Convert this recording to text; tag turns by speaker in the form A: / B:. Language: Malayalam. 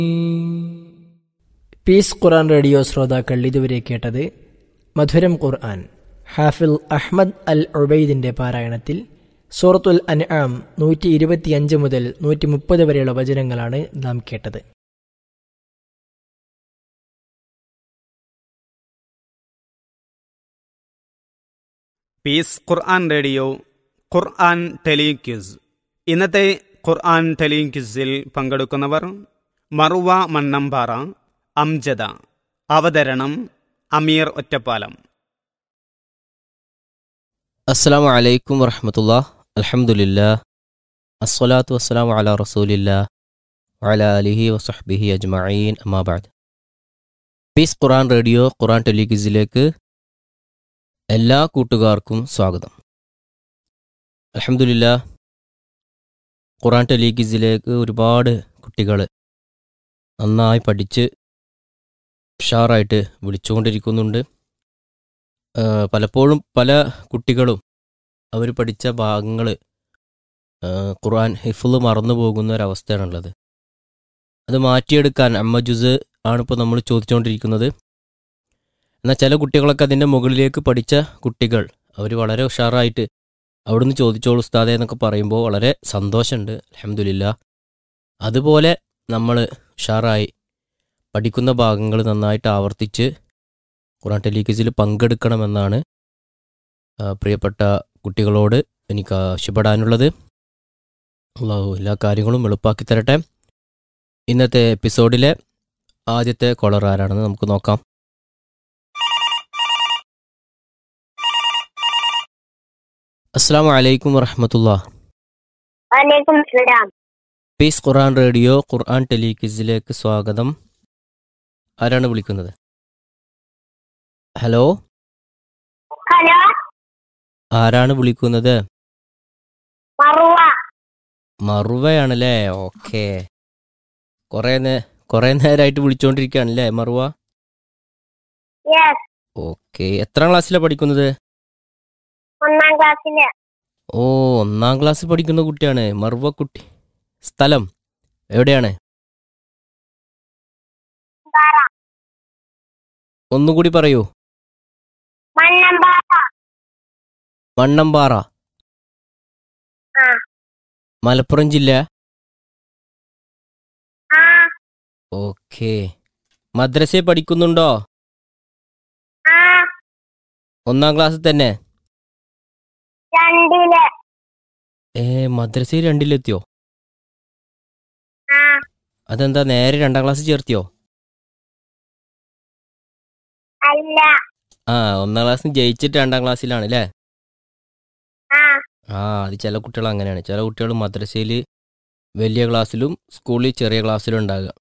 A: പീസ് ഖുറാൻ റേഡിയോ ശ്രോതാക്കൾ ഇതുവരെ കേട്ടത് മധുരം ഖുർആൻ ഹാഫിൽ അഹ്മദ് അൽ ഉബൈദിന്റെ പാരായണത്തിൽ സൂറത്തുൽ അൻആം നൂറ്റി ഇരുപത്തിയഞ്ച് മുതൽ നൂറ്റി മുപ്പത് വരെയുള്ള വചനങ്ങളാണ് നാം കേട്ടത്
B: പീസ് ഖുർആൻ റേഡിയോ ഖുർആൻ ടെലിക്യൂസ് ഇന്നത്തെ ഖുർആൻ ടെലിക്യൂസിൽ പങ്കെടുക്കുന്നവർ മറുവ മണ്ണമ്പാറ അംജദ അവതരണം അമീർ ഒറ്റപ്പാലം
C: അസ്സാം വലൈക്കും വറഹമത്തുള്ള അലഹമുല്ല അസ്സലാത്തു വസ്സലാമു അല റസൂലില്ല വഅല അലിഹി വസഹ്ബിഹി അജ്മഈൻ അമാബാദ് പീസ് ഖുറാൻ റേഡിയോ ഖുറാൻ ടെലിഗിസിലേക്ക് എല്ലാ കൂട്ടുകാർക്കും സ്വാഗതം അലഹമുല്ല ഖുറാൻ ടെലിഗിസിലേക്ക് ഒരുപാട് കുട്ടികൾ നന്നായി പഠിച്ച് ഉഷാറായിട്ട് വിളിച്ചുകൊണ്ടിരിക്കുന്നുണ്ട് ആ, പലപ്പോഴും പല കുട്ടികളും അവർ പഠിച്ച ഭാഗങ്ങൾ ഖുർആൻ ഹിഫുള് മറന്നു പോകുന്ന ഒരവസ്ഥയാണുള്ളത് അത് മാറ്റിയെടുക്കാൻ അമ്മ ജുസ് ആണിപ്പോൾ നമ്മൾ ചോദിച്ചുകൊണ്ടിരിക്കുന്നത് എന്നാൽ ചില കുട്ടികളൊക്കെ അതിൻ്റെ മുകളിലേക്ക് പഠിച്ച കുട്ടികൾ അവർ വളരെ ഉഷാറായിട്ട് അവിടുന്ന് ചോദിച്ചോളൂ ഉസ്താദെ എന്നൊക്കെ പറയുമ്പോൾ വളരെ സന്തോഷമുണ്ട് അലഹമില്ല അതുപോലെ നമ്മൾ ഉഷാറായി പഠിക്കുന്ന ഭാഗങ്ങൾ നന്നായിട്ട് ആവർത്തിച്ച് ഖുറാൻ ടെലിക്യൂസിൽ പങ്കെടുക്കണമെന്നാണ് ആ, പ്രിയപ്പെട്ട കുട്ടികളോട് എനിക്ക് ആവശ്യപ്പെടാനുള്ളത് അള്ളാഹു എല്ലാ കാര്യങ്ങളും എളുപ്പാക്കി തരട്ടെ ഇന്നത്തെ എപ്പിസോഡിലെ ആദ്യത്തെ കോളർ ആരാണെന്ന് നമുക്ക് നോക്കാം അസ്സാം വലൈക്കും വറഹമത്തുള്ള
D: വലൈക്കും സലാം
C: പീസ് ഖുറാൻ റേഡിയോ ഖുർആൻ ടെലിക്യൂസിലേക്ക് സ്വാഗതം ആരാണ് വിളിക്കുന്നത് ഹലോ
D: ഹലോ
C: ആരാണ് വിളിക്കുന്നത്
D: മറുവ
C: മറുവയാണല്ലേ ഓക്കെ കുറേ നേ കുറേ നേരമായിട്ട് വിളിച്ചുകൊണ്ടിരിക്കുകയാണല്ലേ മറുവ
D: യെസ്
C: ഓക്കെ എത്രാം ക്ലാസ്സിലാണ് പഠിക്കുന്നത്
D: ഒന്നാം ക്ലാസ്സില്
C: ഓ ഒന്നാം ക്ലാസ് പഠിക്കുന്ന കുട്ടിയാണ് മറുവ കുട്ടി സ്ഥലം എവിടെയാണ്
D: പാറ
C: ഒന്നുകൂടി പറയൂ
D: മണ്ണമ്പാറ
C: മണ്ണമ്പാറ
D: ആ
C: മലപ്പുറം ജില്ല
D: ആ
C: ഓക്കെ മദ്രസയിൽ പഠിക്കുന്നുണ്ടോ
D: ആ
C: ഒന്നാം ക്ലാസ് തന്നെ
D: രണ്ടില്
C: ഏ മദ്രസയിൽ രണ്ടിലെത്തിയോ
D: ആ
C: അതെന്താ നേരെ രണ്ടാം ക്ലാസ് ചേർത്തിയോ
D: അല്ല
C: ആ ഒന്നാം ക്ലാസ്സിൽ ജയിച്ചിട്ട് രണ്ടാം ക്ലാസ്സിലാണ് അല്ലേ
D: ആ
C: ആ അത് ചില കുട്ടികൾ അങ്ങനെയാണ് ചില കുട്ടികൾ മദ്രസയിൽ വലിയ ക്ലാസ്സിലും സ്കൂളിൽ ചെറിയ ക്ലാസ്സിലും ഉണ്ടാകുക